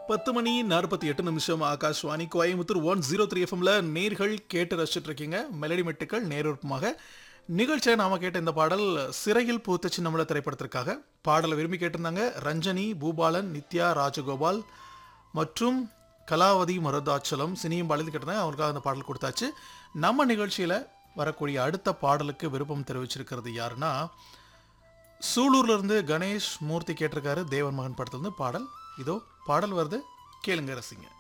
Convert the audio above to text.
பத்து மணி நாற்பத்தி எட்டு நிமிஷம் Akashvani Coimbatore one zero three எஃப்எம்ல நேர்கள் கேட்டு ரசிச்சுட்டு இருக்கீங்க மெலடி மெட்டுக்கள் நேரூபமாக நிகழ்ச்சியை நாம கேட்ட இந்த பாடல் சிறையில் பூத்த சின்னமல திரைப்படத்திற்காக பாடலை விரும்பி கேட்டிருந்தாங்க ரஞ்சனி பூபாலன் நித்யா ராஜகோபால் மற்றும் கலாவதி மருதாச்சலம் சினியும் பாடல் கேட்டிருந்தாங்க அவருக்காக அந்த பாடல் கொடுத்தாச்சு நம்ம நிகழ்ச்சியில வரக்கூடிய அடுத்த பாடலுக்கு விருப்பம் தெரிவிச்சிருக்கிறது யாருன்னா சூலூர்ல இருந்து கணேஷ் மூர்த்தி கேட்டிருக்காரு தேவன் மகன் படத்துல இருந்து பாடல் இதோ பாடல் வருது கேளுங்க ரசிங்க